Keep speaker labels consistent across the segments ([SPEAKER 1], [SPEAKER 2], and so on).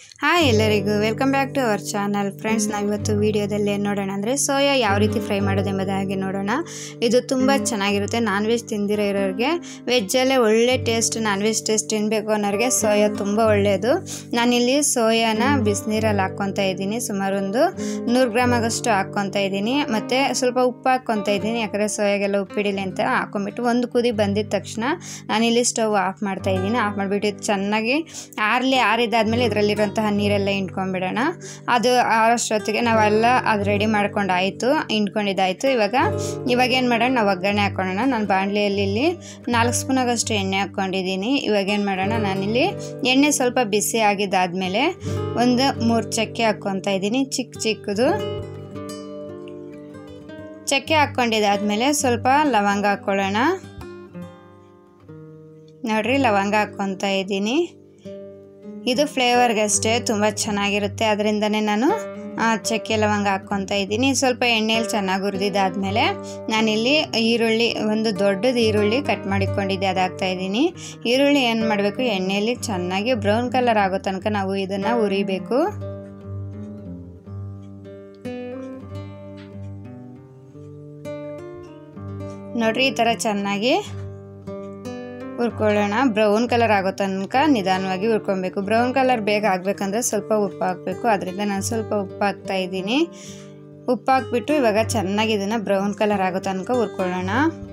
[SPEAKER 1] hi ಎಲ್ಲರಿಗೂ welcome back to our channel friends ನಾವಿವತ್ತು ವಿಡಿಯೋದಲ್ಲಿ ಏನು ನೋಡೋಣ ಅಂದರೆ ಸೋಯಾ ಯಾವ ರೀತಿ ಫ್ರೈ ಮಾಡೋದೆಂಬುದಾಗಿ ನೋಡೋಣ ಇದು ತುಂಬ ಚೆನ್ನಾಗಿರುತ್ತೆ ನಾನ್ ವೆಜ್ ತಿಂದಿರೋ ಇರೋರಿಗೆ ವೆಜ್ಜಲ್ಲೇ ಒಳ್ಳೆ ಟೇಸ್ಟ್ ನಾನ್ ವೆಜ್ ಟೇಸ್ಟ್ ತಿನ್ನಬೇಕು ಅನ್ನೋರಿಗೆ ಸೋಯಾ ತುಂಬ ಒಳ್ಳೆಯದು ನಾನಿಲ್ಲಿ ಸೋಯಾನ ಬಿಸಿನೀರಲ್ಲಿ ಹಾಕ್ಕೊತಾ ಇದ್ದೀನಿ ಸುಮಾರು ಒಂದು ನೂರು ಗ್ರಾಮ್ ಆಗೋಷ್ಟು ಹಾಕ್ಕೊತಾ ಇದ್ದೀನಿ ಮತ್ತು ಸ್ವಲ್ಪ ಉಪ್ಪು ಹಾಕ್ಕೊತಾ ಇದ್ದೀನಿ ಯಾಕಂದರೆ ಸೋಯಾಗೆಲ್ಲ ಉಪ್ಪಿಡಿಲಿ ಅಂತ ಹಾಕ್ಕೊಂಬಿಟ್ಟು ಒಂದು ಕುದಿ ಬಂದಿದ ತಕ್ಷಣ ನಾನಿಲ್ಲಿ ಸ್ಟವ್ ಆಫ್ ಮಾಡ್ತಾ ಇದ್ದೀನಿ ಆಫ್ ಮಾಡಿಬಿಟ್ಟು ಇದು ಚೆನ್ನಾಗಿ ಆರ್ಲಿ ಆರಿದಾದ್ಮೇಲೆ ಇದರಲ್ಲಿರುವಂತಹ ನೀರೆಲ್ಲ ಇಂಟ್ಕೊಂಡ್ಬಿಡೋಣ ಅದು ಆರೋಷ್ಟೊತ್ತಿಗೆ ನಾವೆಲ್ಲ ಅದು ರೆಡಿ ಮಾಡ್ಕೊಂಡು ಆಯಿತು ಇಂಟ್ಕೊಂಡಿದ್ದಾಯಿತು ಇವಾಗ ಇವಾಗ ಏನು ಮಾಡೋಣ ನಾವು ಒಗ್ಗರಣೆ ಹಾಕ್ಕೊಳ್ಳೋಣ ನಾನು ಬಾಣಲಿಯಲ್ಲಿ ಇಲ್ಲಿ ನಾಲ್ಕು ಸ್ಪೂನ್ ಆಗೋಷ್ಟು ಎಣ್ಣೆ ಹಾಕ್ಕೊಂಡಿದ್ದೀನಿ ಇವಾಗ ಏನು ಮಾಡೋಣ ನಾನಿಲ್ಲಿ ಎಣ್ಣೆ ಸ್ವಲ್ಪ ಬಿಸಿ ಆಗಿದ್ದಾದಮೇಲೆ ಒಂದು ಮೂರು ಚಕ್ಕೆ ಹಾಕ್ಕೊತಾ ಇದ್ದೀನಿ ಚಿಕ್ಕ ಚಿಕ್ಕದು ಚಕ್ಕೆ ಹಾಕ್ಕೊಂಡಿದ್ದಾದ್ಮೇಲೆ ಸ್ವಲ್ಪ ಲವಂಗ ಹಾಕ್ಕೊಳ್ಳೋಣ ನೋಡ್ರಿ ಲವಂಗ ಹಾಕ್ಕೊತಾ ಇದ್ದೀನಿ ಇದು ಫ್ಲೇವರ್ಗಷ್ಟೇ ತುಂಬ ಚೆನ್ನಾಗಿರುತ್ತೆ ಅದರಿಂದನೇ ನಾನು ಚಕ್ಕೆ ಲವಂಗ ಹಾಕ್ಕೊತಾ ಇದ್ದೀನಿ ಸ್ವಲ್ಪ ಎಣ್ಣೆಯಲ್ಲಿ ಚೆನ್ನಾಗಿ ಹುರಿದಿದ್ದಾದಮೇಲೆ ನಾನಿಲ್ಲಿ ಈರುಳ್ಳಿ ಒಂದು ದೊಡ್ಡದು ಈರುಳ್ಳಿ ಕಟ್ ಮಾಡಿಕೊಂಡಿದ್ದೆ ಅದು ಹಾಕ್ತಾ ಇದ್ದೀನಿ ಈರುಳ್ಳಿ ಏನು ಮಾಡಬೇಕು ಎಣ್ಣೆಯಲ್ಲಿ ಚೆನ್ನಾಗಿ ಬ್ರೌನ್ ಕಲರ್ ಆಗೋ ತನಕ ನಾವು ಇದನ್ನು ಉರಿಬೇಕು ನೋಡ್ರಿ ಈ ಥರ ಚೆನ್ನಾಗಿ ಹುರ್ಕೊಳ್ಳೋಣ ಬ್ರೌನ್ ಕಲರ್ ಆಗೋ ತನಕ ನಿಧಾನವಾಗಿ ಹುರ್ಕೊಬೇಕು ಬ್ರೌನ್ ಕಲರ್ ಬೇಗ ಆಗಬೇಕಂದ್ರೆ ಸ್ವಲ್ಪ ಉಪ್ಪು ಹಾಕಬೇಕು ಅದರಿಂದ ನಾನು ಸ್ವಲ್ಪ ಉಪ್ಪು ಹಾಕ್ತಾ ಇದ್ದೀನಿ ಉಪ್ಪು ಹಾಕ್ಬಿಟ್ಟು ಇವಾಗ ಚೆನ್ನಾಗಿ ಇದನ್ನು ಬ್ರೌನ್ ಕಲರ್ ಆಗೋ ತನಕ ಹುರ್ಕೊಳ್ಳೋಣ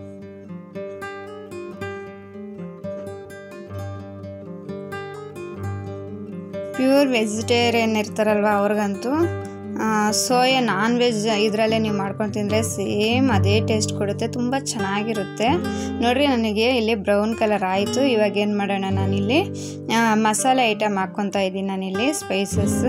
[SPEAKER 1] ಪ್ಯೂರ್ ವೆಜಿಟೇರಿಯನ್ ಇರ್ತಾರಲ್ವ ಅವ್ರಿಗಂತೂ ಸೋಯಾ ನಾನ್ ವೆಜ್ ಇದರಲ್ಲೇ ನೀವು ಮಾಡ್ಕೊಂಡು ತಿಂದರೆ ಸೇಮ್ ಅದೇ ಟೇಸ್ಟ್ ಕೊಡುತ್ತೆ ತುಂಬ ಚೆನ್ನಾಗಿರುತ್ತೆ ನೋಡಿರಿ ನನಗೆ ಇಲ್ಲಿ ಬ್ರೌನ್ ಕಲರ್ ಆಯಿತು ಇವಾಗ ಏನು ಮಾಡೋಣ ನಾನಿಲ್ಲಿ ಮಸಾಲೆ ಐಟಮ್ ಹಾಕ್ಕೊತಾ ಇದ್ದೀನಿ ನಾನಿಲ್ಲಿ ಸ್ಪೈಸಸ್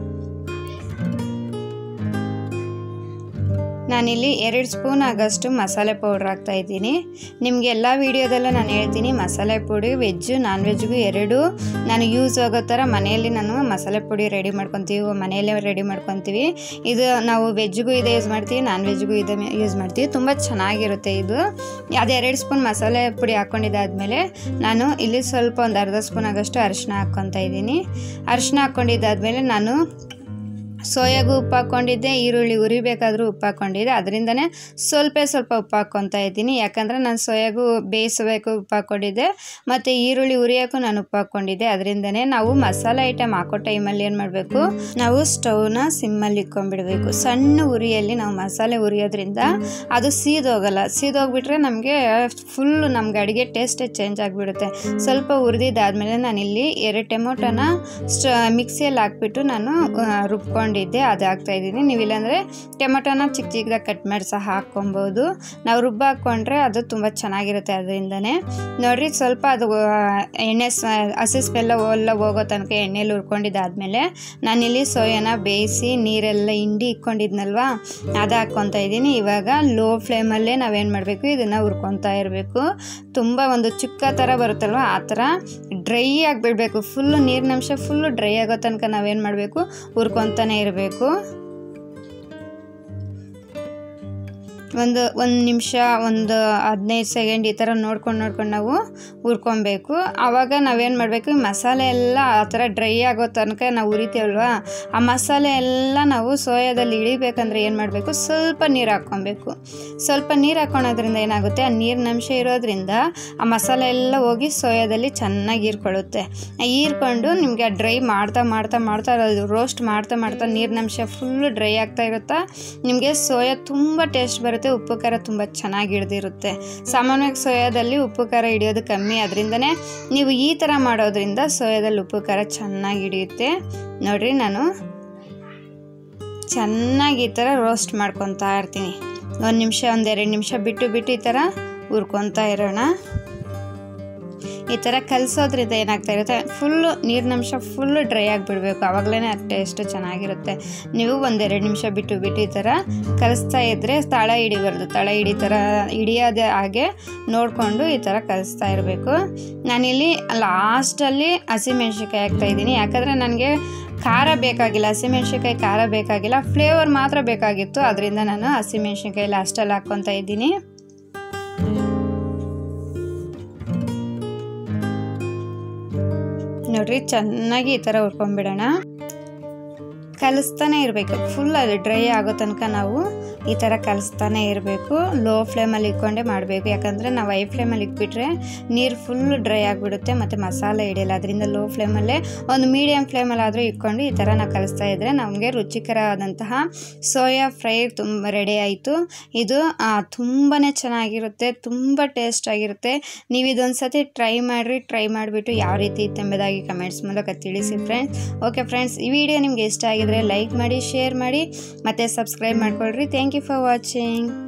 [SPEAKER 1] ನಾನಿಲ್ಲಿ ಎರಡು ಸ್ಪೂನ್ ಆಗೋಷ್ಟು ಮಸಾಲೆ ಪೌಡ್ರ್ ಹಾಕ್ತಾ ಇದ್ದೀನಿ ನಿಮಗೆ ಎಲ್ಲ ವೀಡಿಯೋದಲ್ಲೂ ನಾನು ಹೇಳ್ತೀನಿ ಮಸಾಲೆ ಪುಡಿ ವೆಜ್ಜು ನಾನ್ ವೆಜ್ಗೂ ಎರಡೂ ನಾನು ಯೂಸ್ ಆಗೋ ಥರ ಮನೆಯಲ್ಲಿ ನಾನು ಮಸಾಲೆ ಪುಡಿ ರೆಡಿ ಮಾಡ್ಕೊತೀವಿ ಮನೆಯಲ್ಲೇ ರೆಡಿ ಮಾಡ್ಕೊತೀವಿ ಇದು ನಾವು ವೆಜ್ಗೂ ಇದೇ ಯೂಸ್ ಮಾಡ್ತೀವಿ ನಾನ್ ವೆಜ್ಗೂ ಇದೇ ಯೂಸ್ ಮಾಡ್ತೀವಿ ತುಂಬ ಚೆನ್ನಾಗಿರುತ್ತೆ ಇದು ಅದು ಎರಡು ಸ್ಪೂನ್ ಮಸಾಲೆ ಪುಡಿ ಹಾಕ್ಕೊಂಡಿದ್ದಾದಮೇಲೆ ನಾನು ಇಲ್ಲಿ ಸ್ವಲ್ಪ ಒಂದು ಅರ್ಧ ಸ್ಪೂನ್ ಆಗೋಷ್ಟು ಅರಿಶಿನ ಹಾಕ್ಕೊತಾ ಇದ್ದೀನಿ ಅರಿಶಿನ ಹಾಕ್ಕೊಂಡಿದ್ದಾದಮೇಲೆ ನಾನು ಸೋಯಾಗೂ ಉಪ್ಪು ಹಾಕ್ಕೊಂಡಿದ್ದೆ ಈರುಳ್ಳಿ ಉರಿಬೇಕಾದ್ರೂ ಉಪ್ಪು ಹಾಕ್ಕೊಂಡಿದ್ದೆ ಅದರಿಂದನೇ ಸ್ವಲ್ಪ ಸ್ವಲ್ಪ ಉಪ್ಪು ಹಾಕ್ಕೊತಾ ಇದ್ದೀನಿ ಯಾಕಂದರೆ ನಾನು ಸೋಯಾಗೂ ಬೇಯಿಸಬೇಕು ಉಪ್ಪು ಹಾಕ್ಕೊಂಡಿದ್ದೆ ಮತ್ತು ಈರುಳ್ಳಿ ಉರಿಯೋಕ್ಕೂ ನಾನು ಉಪ್ಪು ಹಾಕ್ಕೊಂಡಿದ್ದೆ ಅದರಿಂದನೇ ನಾವು ಮಸಾಲೆ ಐಟಮ್ ಹಾಕೋ ಟೈಮಲ್ಲಿ ಏನು ಮಾಡಬೇಕು ನಾವು ಸ್ಟವ್ನ ಸಿಮ್ಮಲ್ಲಿ ಇಟ್ಕೊಂಡ್ಬಿಡಬೇಕು ಸಣ್ಣ ಉರಿಯಲ್ಲಿ ನಾವು ಮಸಾಲೆ ಉರಿಯೋದ್ರಿಂದ ಅದು ಸೀದೋಗಲ್ಲ ಸೀದೋಗ್ಬಿಟ್ರೆ ನಮಗೆ ಫುಲ್ಲು ನಮ್ಗೆ ಅಡುಗೆ ಟೇಸ್ಟೇ ಚೇಂಜ್ ಆಗಿಬಿಡುತ್ತೆ ಸ್ವಲ್ಪ ಹುರಿದಿದ್ದಾದಮೇಲೆ ನಾನಿಲ್ಲಿ ಎರಡು ಟೊಮೊಟೊನ ಸ್ಟ ಮಿಕ್ಸಿಯಲ್ಲಿ ಹಾಕ್ಬಿಟ್ಟು ನಾನು ರುಬ್ಕೊಂಡು ಇದ್ದೆ ಅದು ಹಾಕ್ತಾ ಇದ್ದೀನಿ ನೀವು ಇಲ್ಲಾಂದರೆ ಟೊಮೆಟೊನ ಚಿಕ್ಕ ಚಿಕ್ಕದಾಗಿ ಕಟ್ ಮಾಡಿ ಸಹ ಹಾಕ್ಕೊಬೋದು ನಾವು ರುಬ್ಬ ಹಾಕ್ಕೊಂಡ್ರೆ ಅದು ತುಂಬ ಚೆನ್ನಾಗಿರುತ್ತೆ ಅದರಿಂದನೇ ನೋಡಿರಿ ಸ್ವಲ್ಪ ಅದು ಎಣ್ಣೆ ಹಸಿ ಸ್ಮೆಲ್ಲ ಎಲ್ಲ ಹೋಗೋ ತನಕ ಎಣ್ಣೆಲಿ ಹುರ್ಕೊಂಡಿದ್ದಾದಮೇಲೆ ನಾನಿಲ್ಲಿ ಸೋಯಾನ ಬೇಯಿಸಿ ನೀರೆಲ್ಲ ಹಿಂಡಿ ಇಕ್ಕೊಂಡಿದ್ನಲ್ವ ಅದು ಹಾಕ್ಕೊತಾ ಇದ್ದೀನಿ ಇವಾಗ ಲೋ ಫ್ಲೇಮಲ್ಲೇ ನಾವೇನು ಮಾಡಬೇಕು ಇದನ್ನು ಹುರ್ಕೊತಾ ಇರಬೇಕು ತುಂಬ ಒಂದು ಚುಕ್ಕ ಥರ ಬರುತ್ತಲ್ವ ಆ ಥರ ಡ್ರೈ ಆಗಿಬಿಡ್ಬೇಕು ಫುಲ್ಲು ನೀರಿನಂಶ ಫುಲ್ಲು ಡ್ರೈ ಆಗೋ ತನಕ ನಾವೇನು ಮಾಡಬೇಕು ಹುರ್ಕೊತಾನೆ ಇರಬೇಕು ಒಂದು ಒಂದು ನಿಮಿಷ ಒಂದು ಹದಿನೈದು ಸೆಕೆಂಡ್ ಈ ಥರ ನೋಡ್ಕೊಂಡು ನೋಡ್ಕೊಂಡು ನಾವು ಹುರ್ಕೊಬೇಕು ಆವಾಗ ನಾವೇನು ಮಾಡಬೇಕು ಮಸಾಲೆ ಎಲ್ಲ ಆ ಥರ ಡ್ರೈ ಆಗೋ ತನಕ ನಾವು ಉರಿತೀವಲ್ವ ಆ ಮಸಾಲೆ ಎಲ್ಲ ನಾವು ಸೋಯಾದಲ್ಲಿ ಇಳಿಬೇಕಂದ್ರೆ ಏನು ಮಾಡಬೇಕು ಸ್ವಲ್ಪ ನೀರು ಹಾಕ್ಕೊಬೇಕು ಸ್ವಲ್ಪ ನೀರು ಹಾಕ್ಕೊಳೋದ್ರಿಂದ ಏನಾಗುತ್ತೆ ಆ ನೀರಿನ ಅಂಶ ಇರೋದ್ರಿಂದ ಆ ಮಸಾಲೆ ಎಲ್ಲ ಹೋಗಿ ಸೋಯಾದಲ್ಲಿ ಚೆನ್ನಾಗಿ ಹೀರ್ಕೊಳ್ಳುತ್ತೆ ಹೀರ್ಕೊಂಡು ನಿಮಗೆ ಆ ಡ್ರೈ ಮಾಡ್ತಾ ಮಾಡ್ತಾ ಮಾಡ್ತಾ ಅದು ರೋಸ್ಟ್ ಮಾಡ್ತಾ ಮಾಡ್ತಾ ನೀರಿನ ಅಂಶ ಫುಲ್ಲು ಡ್ರೈ ಆಗ್ತಾ ಇರುತ್ತಾ ನಿಮಗೆ ಸೋಯಾ ತುಂಬ ಟೇಸ್ಟ್ ಬರುತ್ತೆ ಉಪ್ಪು ಖಾರ ತುಂಬ ಚೆನ್ನಾಗಿ ಹಿಡ್ದಿರುತ್ತೆ ಸಾಮಾನ್ಯವಾಗಿ ಸೋಯಾದಲ್ಲಿ ಉಪ್ಪು ಖಾರ ಹಿಡಿಯೋದು ಕಮ್ಮಿ ಅದರಿಂದನೇ ನೀವು ಈ ಥರ ಮಾಡೋದ್ರಿಂದ ಸೋಯಾದಲ್ಲಿ ಉಪ್ಪು ಖಾರ ಚೆನ್ನಾಗಿ ಹಿಡಿಯುತ್ತೆ ನೋಡಿರಿ ನಾನು ಚೆನ್ನಾಗಿ ಈ ಥರ ರೋಸ್ಟ್ ಮಾಡ್ಕೊತಾ ಇರ್ತೀನಿ ಒಂದು ನಿಮಿಷ ಒಂದೆರಡು ನಿಮಿಷ ಬಿಟ್ಟು ಬಿಟ್ಟು ಈ ಥರ ಹುರ್ಕೊತಾ ಇರೋಣ ಈ ಥರ ಕಲಿಸೋದ್ರಿಂದ ಏನಾಗ್ತಾ ಇರುತ್ತೆ ಫುಲ್ಲು ನೀರಿನಂಶ ಫುಲ್ಲು ಡ್ರೈ ಆಗಿಬಿಡ್ಬೇಕು ಆವಾಗಲೇ ಟೇಸ್ಟ್ ಚೆನ್ನಾಗಿರುತ್ತೆ ನೀವು ಒಂದೆರಡು ನಿಮಿಷ ಬಿಟ್ಟು ಬಿಟ್ಟು ಈ ಥರ ಕಲಿಸ್ತಾ ಇದ್ದರೆ ತಳ ಹಿಡಿಬಾರ್ದು ತಳ ಹಿಡಿ ಥರ ಹಿಡಿಯೋದೇ ಹಾಗೆ ನೋಡಿಕೊಂಡು ಈ ಥರ ಕಲಿಸ್ತಾ ಇರಬೇಕು ನಾನಿಲ್ಲಿ ಲಾಸ್ಟಲ್ಲಿ ಹಸಿಮೆಣ್ಸಿನ್ಕಾಯಿ ಹಾಕ್ತಾಯಿದ್ದೀನಿ ಯಾಕಂದರೆ ನನಗೆ ಖಾರ ಬೇಕಾಗಿಲ್ಲ ಹಸಿಮೆಣ್ಸಿನ್ಕಾಯಿ ಖಾರ ಬೇಕಾಗಿಲ್ಲ ಫ್ಲೇವರ್ ಮಾತ್ರ ಬೇಕಾಗಿತ್ತು ಅದರಿಂದ ನಾನು ಹಸಿಮೆಣ್ಸಿನ್ಕಾಯಿ ಲಾಸ್ಟಲ್ಲಿ ಹಾಕ್ಕೊತಾ ಇದ್ದೀನಿ ನೋಡ್ರಿ ಚೆನ್ನಾಗಿ ಈ ಥರ ಹುರ್ಕೊಂಡ್ಬಿಡೋಣ ಕಲಿಸ್ತಾನೆ ಇರಬೇಕು ಫುಲ್ ಅದು ಡ್ರೈ ಆಗೋ ತನಕ ನಾವು ಈ ಥರ ಕಲಿಸ್ತಾನೆ ಇರಬೇಕು ಲೋ ಫ್ಲೇಮಲ್ಲಿ ಇಟ್ಕೊಂಡೇ ಮಾಡಬೇಕು ಯಾಕಂದರೆ ನಾವು ಐ ಫ್ಲೇಮಲ್ಲಿ ಇಟ್ಬಿಟ್ರೆ ನೀರು ಫುಲ್ ಡ್ರೈ ಆಗಿಬಿಡುತ್ತೆ ಮತ್ತು ಮಸಾಲೆ ಹಿಡಿಯಲ್ಲ ಅದರಿಂದ ಲೋ ಫ್ಲೇಮಲ್ಲೇ ಒಂದು ಮೀಡಿಯಮ್ ಫ್ಲೇಮಲ್ಲಿ ಆದರೂ ಇಟ್ಕೊಂಡು ಈ ಥರ ನಾವು ಕಲಿಸ್ತಾ ಇದ್ದರೆ ನಮಗೆ ರುಚಿಕರವಾದಂತಹ ಸೋಯಾ ಫ್ರೈ ತುಂಬ ರೆಡಿ ಆಯಿತು ಇದು ತುಂಬಾ ಚೆನ್ನಾಗಿರುತ್ತೆ ತುಂಬ ಟೇಸ್ಟ್ ಆಗಿರುತ್ತೆ ನೀವು ಇದೊಂದು ಸತಿ ಟ್ರೈ ಮಾಡಿರಿ ಟ್ರೈ ಮಾಡಿಬಿಟ್ಟು ಯಾವ ರೀತಿ ಇತ್ತು ಎಂಬುದಾಗಿ ಕಮೆಂಟ್ಸ್ ಮೂಲಕ ತಿಳಿಸಿ ಫ್ರೆಂಡ್ಸ್ ಓಕೆ ಫ್ರೆಂಡ್ಸ್ ಈ ವಿಡಿಯೋ ನಿಮಗೆ ಇಷ್ಟ ಆಗಿದ್ರೆ ಲೈಕ್ ಮಾಡಿ ಶೇರ್ ಮಾಡಿ ಮತ್ತು ಸಬ್ಸ್ಕ್ರೈಬ್ ಮಾಡ್ಕೊಳ್ರಿ ಥ್ಯಾಂಕ್ ಯು ಫಾರ್ ವಾಚಿಂಗ್